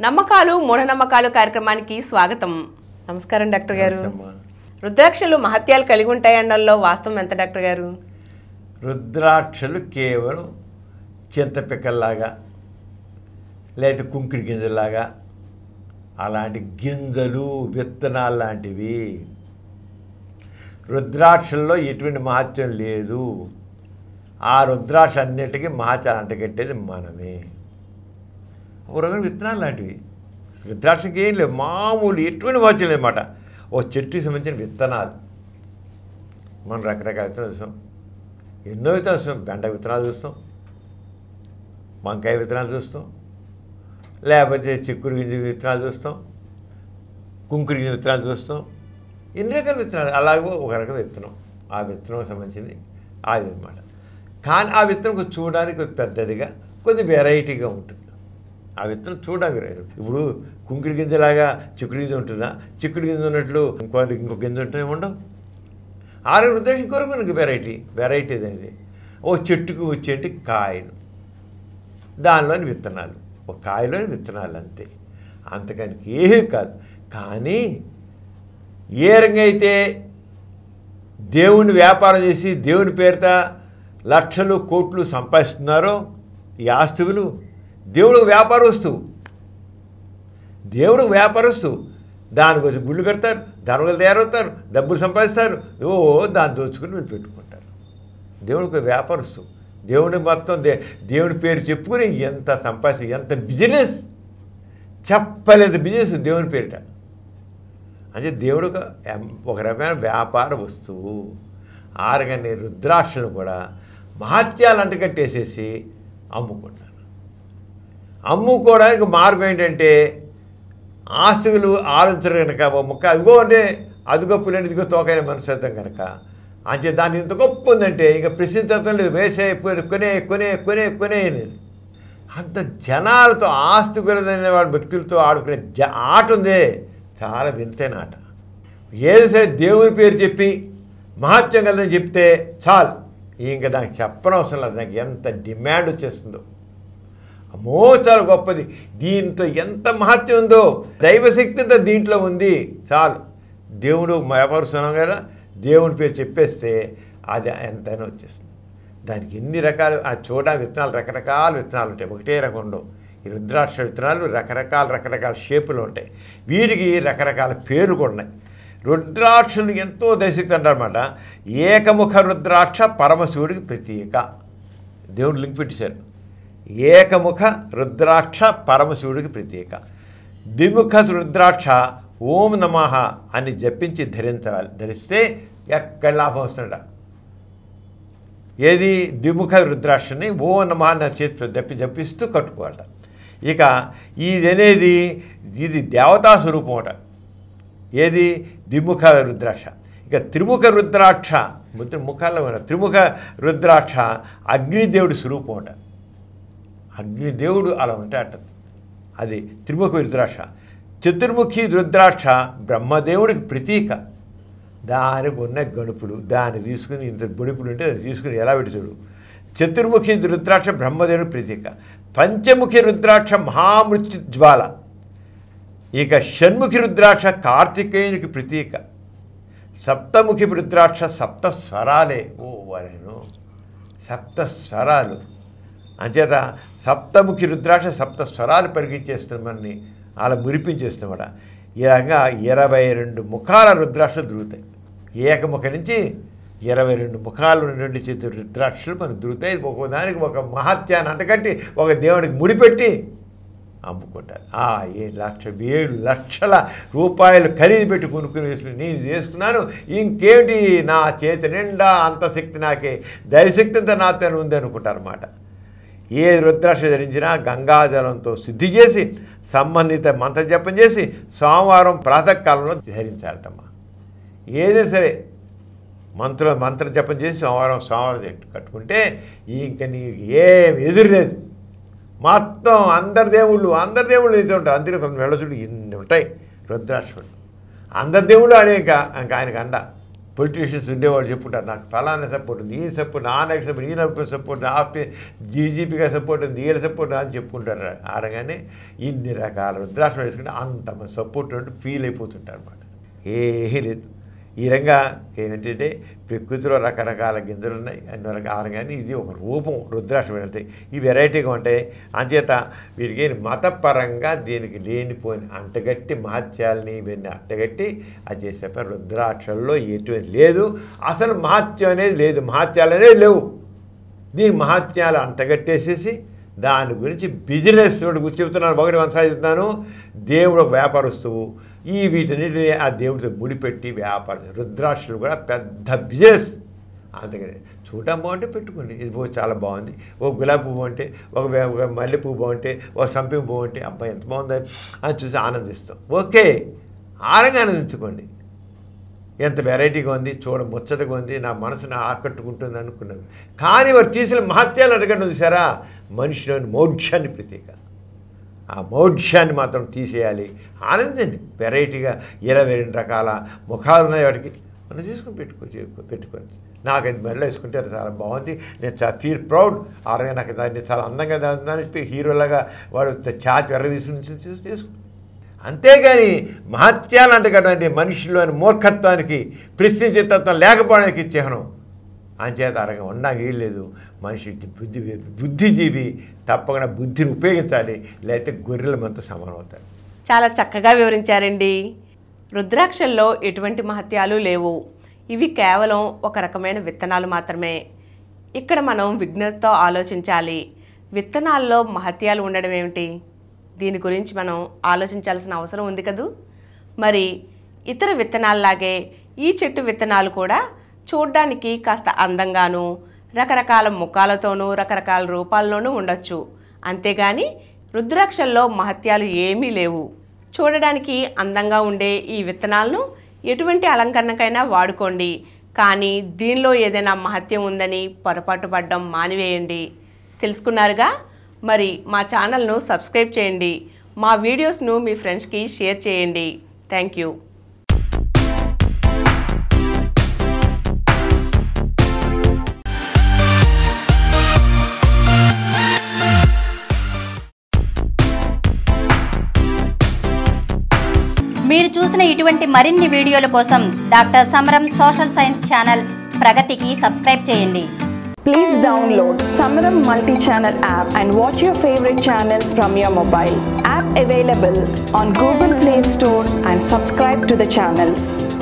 నమ్మకాలు మూఢనమ్మకాలు కార్యక్రమానికి స్వాగతం నమస్కారం డాక్టర్ గారు నమస్తేమ్మా. రుద్రాక్షలు మహత్యాలు కలిగి ఉంటాయనడంలో వాస్తవం ఎంత డాక్టర్ గారు రుద్రాక్షలు కేవలం చింతపిక్కల్లాగా లేదా కుంకిడి గింజలాగా అలాంటి గింజలు విత్తనాలు లాంటివి రుద్రాక్షల్లో ఎటువంటి మహత్యం లేదు ఆ రుద్రాక్ష అన్నిటికీ మహత్యాలు అంటగట్టేది మనమే ఒక రకం విత్తనాలు లాంటివి రుద్రాక్షకి ఏం లేవు మామూలు ఎటువంటి మహత్యం లేదన్నమాట ఓ చెట్టుకి సంబంధించిన విత్తనాలు మనం రకరకాల విత్తనాలు చూస్తాం ఎన్నో విత్తనాలు చూస్తాం బెండ విత్తనాలు చూస్తాం వంకాయ విత్తనాలు చూస్తాం లేకపోతే చిక్కుడు గింజ విత్తనాలు చూస్తాం కుంకుడు గింజ విత్తనాలు చూస్తాం ఎన్ని రకాల విత్తనాలు అలాగే ఒక రకం విత్తనం ఆ విత్తనం సంబంధించింది అది అనమాట కానీ ఆ విత్తనం కొంచెం చూడడానికి కొంచెం పెద్దదిగా కొంచెం వెరైటీగా ఉంటుంది ఆ విత్తనం చూడడానికి వేరు. ఇప్పుడు కుంకుడు గింజలాగా చిక్కుడు గింజ ఉంటుందా చిక్కుడు గింజ ఉన్నట్లు ఇంకో ఇంకో గింజ ఉంటే ఉండవు ఆరు ఉద్దేశం కొరకు మనకి వెరైటీ వెరైటీ అనేది ఓ చెట్టుకు వచ్చేటి కాయలు దానిలోని విత్తనాలు ఒక కాయలోని విత్తనాలు అంతే అంతకంటే ఏమీ కాదు కానీ ఏ రంగా అయితే దేవుని వ్యాపారం చేసి దేవుని పేరిట లక్షలు కోట్లు సంపాదిస్తున్నారో ఈ ఆస్తులు దేవుడు వ్యాపార వస్తువు దేవుడు వ్యాపారస్తు దాని గురించి గుళ్ళు కడతారు ధర్మలు తయారవుతారు డబ్బులు సంపాదిస్తారు ఓ దాన్ని దోచుకుని వీళ్ళు పెట్టుకుంటారు దేవుడికి వ్యాపారస్తు దేవుడి మొత్తం దే దేవుడి పేరు చెప్పుకుని ఎంత సంపాదించి ఎంత బిజినెస్ చెప్పలేదు బిజినెస్ దేవుని పేరిట అంటే దేవుడు ఒక ఎం- ఒక రకమైన వ్యాపార వస్తువు ఆరగని రుద్రాక్షలు కూడా మహత్యాలు అంటకట్టేసేసి అమ్ముకుంటారు అమ్ముకోవడానికి మార్గం ఏంటంటే ఆస్తులు ఆలోచన కనుక ఓ ముక్క అదిగో అంటే అదిగో పులేని ఇదిగో తోకైన మనస్తత్వం కనుక అంతే దాన్ని ఇంత గొప్ప ఉందంటే ఇంకా ప్రసిద్ధత్వం లేదు వేసే కొనే కొనే కొనే కొనే అనేది అంత జనాలతో ఆస్తి గురదనే వాళ్ళ వ్యక్తులతో ఆడుకునే జ ఆట ఉందే చాలా వింతైన ఆట ఏది సరే దేవుని పేరు చెప్పి మహత్యం కలదని చెప్తే చాలు ఇంకా దానికి చెప్పనవసరం లేదు దానికి ఎంత డిమాండ్ వచ్చేస్తుందో అమ్మో చాలా గొప్పది దీంతో ఎంత మహత్యం ఉందో దైవశక్తి అంతా దీంట్లో ఉంది చాలు దేవుడు వ్యాపారస్తున్నాం కదా దేవుని పేరు చెప్పేస్తే అది ఎంతైనా వచ్చేస్తుంది దానికి ఎన్ని రకాలు ఆ చూడ విత్తనాలు రకరకాల విత్తనాలు ఉంటాయి ఒకటే రకం ఉండవు ఈ రుద్రాక్ష విత్తనాలు రకరకాల రకరకాల షేపులు ఉంటాయి వీటికి రకరకాల పేర్లు కూడా ఉన్నాయి రుద్రాక్షలు ఎంతో దశక్తి అంటారన్నమాట ఏకముఖ రుద్రాక్ష పరమశివుడికి ప్రతీక దేవుడు లింక్ పెట్టేశారు ఏకముఖ రుద్రాక్ష పరమశివుడికి ప్రత్యేక ద్విముఖ రుద్రాక్ష ఓం నమః అని జపించి ధరించాలి ధరిస్తే ఎక్కడ లాభం వస్తుండ ఏది ద్విముఖ రుద్రాక్షని ఓం నమః అని చేతితో జపి జపిస్తూ కట్టుకోవాలట ఇక ఇది అనేది ఇది దేవతా స్వరూపం అట ఏది ద్విముఖ రుద్రాక్ష ఇక త్రిముఖ రుద్రాక్ష ముద్ర ముఖాల్లో ఉన్న త్రిముఖ రుద్రాక్ష అగ్నిదేవుడి స్వరూపం అట అగ్నిదేవుడు అలా ఉంటాడట అది త్రిముఖ రుద్రాక్ష చతుర్ముఖి రుద్రాక్ష బ్రహ్మదేవుడికి ప్రతీక దానికి ఉన్న గణుపులు దాన్ని తీసుకుని ఇంత బొడుపులు ఉంటే అది తీసుకుని ఎలా పెడతాడు చతుర్ముఖి రుద్రాక్ష బ్రహ్మదేవుడి ప్రతీక పంచముఖి రుద్రాక్ష మహామృత్యు జ్వాల ఇక షణ్ముఖి రుద్రాక్ష కార్తికేయునికి ప్రతీక సప్తముఖి రుద్రాక్ష సప్త స్వరాలే ఓ వరేను సప్త స్వరాలు అంచేత సప్తముఖి రుద్రాక్ష సప్త స్వరాలు పరిగించేస్తున్న మనని అలా మురిపించేస్తున్నమాట ఈ రకంగా ఇరవై రెండు ముఖాల రుద్రాక్షలు దొరుకుతాయి ఏకముఖ నుంచి ఇరవై రెండు ముఖాలు ఉన్నటువంటి చేతి రుద్రాక్షలు మనకు దొరుకుతాయి ఒకదానికి ఒక మహత్యాన్ని అంటకట్టి ఒక దేవుడికి ముడిపెట్టి అమ్ముకుంటారు ఆ ఏ లక్ష వేలు లక్షల రూపాయలు ఖరీదు పెట్టి కొనుక్కుని వేసుకుని నేను చేసుకున్నాను ఇంకేమిటి నా చేతి నిండా అంత శక్తి నాకే దైవశక్తి అంతా నాతో ఉంది అనుకుంటారు అన్నమాట ఏ రుద్రాక్ష ధరించినా గంగాజలంతో శుద్ధి చేసి సంబంధిత మంత్రజపం చేసి సోమవారం ప్రాతకాలంలో ధరించాలటమ్మా ఏదే సరే మంత్ర మంత్ర జపం చేసి సోమవారం సోమవారం చెట్టు కట్టుకుంటే ఇంక నీకు ఏం ఎదురు లేదు మొత్తం అందరి దేవుళ్ళు అందరి దేవుళ్ళు ఇది ఉంటారు అందుకే కొంత వెళ్ళచుడు ఇన్ని ఉంటాయి రుద్రాక్షలు అందరి దేవుళ్ళు అనేక ఇంకా ఆయనకు అండ పొలిటీషియన్స్ ఉండేవాళ్ళు చెప్పుంటారు నాకు ఫలానా సపోర్ట్ ఉంది ఈయన సపోర్ట్ ఆ నాయకు సపోర్ట్ ఈయన సపోర్ట్ ఆ జీజీపీగా సపోర్ట్ ఉంది ఈయన సపోర్ట్ అని చెప్పుకుంటారు ఆరగానే ఇన్ని రకాల రుద్రాక్షలు వేసుకుంటే అంత సపోర్ట్ ఉంటే ఫీల్ అయిపోతుంటారు అనమాట ఏమీ లేదు ఈ రంగా ఏంటంటే ప్రకృతిలో రకరకాల గింజలు ఉన్నాయి అన్ని రకాలు కానీ ఇది ఒక రూపం రుద్రాక్ష వెళ్తాయి ఈ వెరైటీగా ఉంటాయి అంచేత వీరికి మతపరంగా దీనికి లేనిపోయిన అంటగట్టి మహత్యాలని ఇవన్నీ అంటగట్టి అది చేసే రుద్రాక్షల్లో ఎటువంటి లేదు అసలు మహత్యం అనేది లేదు మహత్యాలు అనేది లేవు దీని మహత్యాలు అంటగట్టేసేసి దాని గురించి బిజినెస్ గురించి చెబుతున్నాను ఒకటి కొనసాగిస్తున్నాను దేవుడు ఒక వ్యాపారస్తువు ఈ వీటన్నిటిని ఆ దేవుడితో ముడిపెట్టి వ్యాపారం రుద్రాక్షలు కూడా పెద్ద బిజినెస్ అందుకని చూడడం బాగుంటే పెట్టుకోండి ఇది పో చాలా బాగుంది ఒక గులాబీ పువ్వు అంటే ఒక వే- ఒక మల్లె పువ్వు బాగుంటే ఒక సంపింగ్ పువ్వు అంటే అబ్బాయి ఎంత బాగుంది అని చూసి ఆనందిస్తాం ఓకే ఆనంగా ఆనందించుకోండి ఎంత వెరైటీగా ఉంది చూడ ముచ్చటగా ఉంది నా మనసును ఆకట్టుకుంటుంది అనుకున్నాను కానీ వారు తీసిన మహత్యాలు అడగడం చూసారా మనిషిలోని మౌఢ్యాన్ని ప్రతీక ఆ మౌఢ్యాన్ని మాత్రం తీసేయాలి ఆనందండి వెరైటీగా ఇరవై రెండు రకాల ముఖాలు ఉన్నాయి వాటికి మనం తీసుకొని పెట్టుకో చేసుకో- పెట్టుకోండి నాకు అది మెడలో వేసుకుంటే అది చాలా బాగుంది నేను చాలా ఫీల్ ప్రౌడ్ ఆరోగ్య నాకు దాన్ని చాలా అందంగా దాన్ని చెప్పి హీరోలాగా వాడు ఛాతి వెరగ తీసుకుని చేసుకుంటాను అంతేగాని మహత్యాలు అంటగటువంటి మనిషిలోని మూర్ఖత్వానికి ప్రశ్నించే తత్వం లేకపోవడానికి చిహ్నం అంచేత అరగ ఉండడానికి ఏం లేదు మనిషి బుద్ధి బుద్ధిజీవి తప్పకుండా బుద్ధిని ఉపయోగించాలి లేకపోతే గొర్రెల మనతో సమానం అవుతారు చాలా చక్కగా వివరించారండి రుద్రాక్షల్లో ఎటువంటి మహత్యాలు లేవు ఇవి కేవలం ఒక రకమైన విత్తనాలు మాత్రమే ఇక్కడ మనం విఘ్నతతో ఆలోచించాలి విత్తనాల్లో మహత్యాలు ఉండడం ఏమిటి దీని గురించి మనం ఆలోచించాల్సిన అవసరం ఉంది కదూ మరి ఇతర విత్తనాల్లాగే ఈ చెట్టు విత్తనాలు కూడా చూడ్డానికి కాస్త అందంగాను రకరకాల ముఖాలతోనూ రకరకాల రూపాల్లోనూ ఉండొచ్చు అంతేగాని రుద్రాక్షల్లో మహత్యాలు ఏమీ లేవు చూడడానికి అందంగా ఉండే ఈ విత్తనాలను ఎటువంటి అలంకరణకైనా వాడుకోండి కానీ దీనిలో ఏదైనా మహత్యం ఉందని పొరపాటు పడ్డం మానివేయండి తెలుసుకున్నారుగా మరి మా ఛానల్ను సబ్స్క్రైబ్ చేయండి మా వీడియోస్ను మీ ఫ్రెండ్స్కి షేర్ చేయండి థ్యాంక్ యూ మీరు చూసిన ఇటువంటి మరిన్ని వీడియోల కోసం doctor Samaram social science channel ప్రగతికి సబ్స్క్రైబ్ చేయండి Please download Samaram multi-channel app and watch your favorite channels from your mobile. App available on Google Play Store and subscribe to the channels.